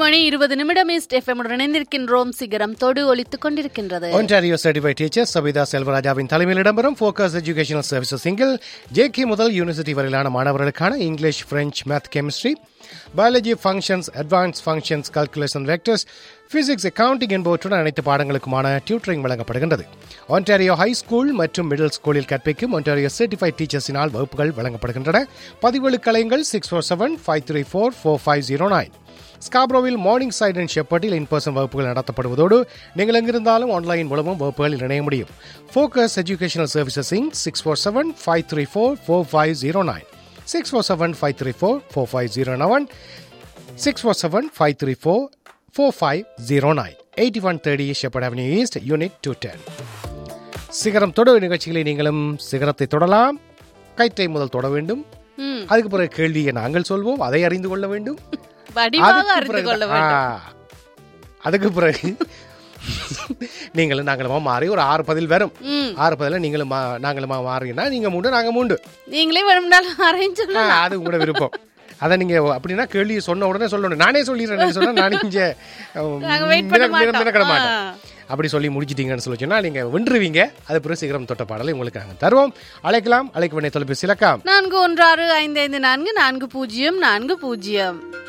மணி இருபது நிமிடம் east FM இணைந்திருக்கின்றோம் சிகரம் தொடு ஒலித்துக் கொண்டிருக்கின்றது ஒன்டாரியோ சர்டிஃபைட் டீச்சர் சபிதா செல்வராஜாவின் தலைமையில் இடம்பெறும் focus educational services single JK முதல் யூனிவர்சிட்டி வரையிலான மாணவர்களுக்கான English French math chemistry biology functions advance functions calculation vectors physics accounting என்பவற்றுடன் அனைத்து பாடங்களுக்குமான டியூட்டரிங் வழங்கப்படுகின்றது ஒன்டாரியோ ஹை ஸ்கூல் மற்றும் மிடில் ஸ்கூலில் கற்பிக்கும் ஒன்டாரியோ சர்டிஃபைட் டீச்சர்ஸினால் வகுப்புகள் வழங்கப்படுகின்றன பதிவுகளுக்கு அலையுங்கள் six four seven five three four four five zero nine ஸ்காப்ரோவில் மார்னிங் சைட் அண்ட் ஷெப்பர்டில் இன் பர்சன் வகுப்புகள் நடத்தப்படுவதோடு நீங்கள் எங்கிருந்தாலும் ஆன்லைன் மூலமும் வகுப்புகளில் இணைய முடியும் ஃபோக்கஸ் எஜுகேஷனல் சர்வீசஸ் இங் six four seven five three four four five zero nine six four seven five three four four five zero nine six four seven five three four four five zero nine eighty one thirty Sheppard avenue east unit two ten Sigaram Thodu நிகழ்ச்சிகளை நீங்களும் சிகரத்தை தொடலாம் கயிற்றை முதல் தொட வேண்டும் ம், அதுக்கு பிறகு கேள்வியை நாங்கள் சொல்வோம் அதை அறிந்து கொள்ள வேண்டும் வடிவாக அதுக்கு அறிந்து பிறகு- கொள்ள வேண்டும் ஆ, அதுக்கு பிறகு நீங்களும் நாங்களுமா மாறி ஒரு ஆறு பதில் வரும் ம், ஆறு பதில நீங்களும் மா- நாங்களுமா மாறினா நீங்க மூண்டு நாங்க மூண்டு நீங்களே வேணும்னாலும் அரேஞ்ச் ஆ, அது கூட விருப்பம் அதை நீங்க அப்படின்னா கேள்வி சொன்ன உடனே சொல்லணும் நானே சொல்லிடுறேன் சொன்னா நான் இங்க அஹ், நாங்க wait பண்ண மின- மின- மினக்கட மாட்டோம். மாட்டேன் அப்படி சொல்லி முடிச்சிட்டீங்கன்னு சொல்லி சொன்னா நீங்க வென்றுவீங்க அது பிறகு சீக்கிரம் தொட்ட பாடலை உங்களுக்கு நாங்கள் தருவோம் அழைக்கலாம் அழைக்க வேண்டிய தொலைபேசி இலக்கம் நான்கு ஒன்று ஆறு ஐந்து ஐந்து நான்கு நான்கு பூஜ்ஜியம் நான்கு பூஜ்ஜியம்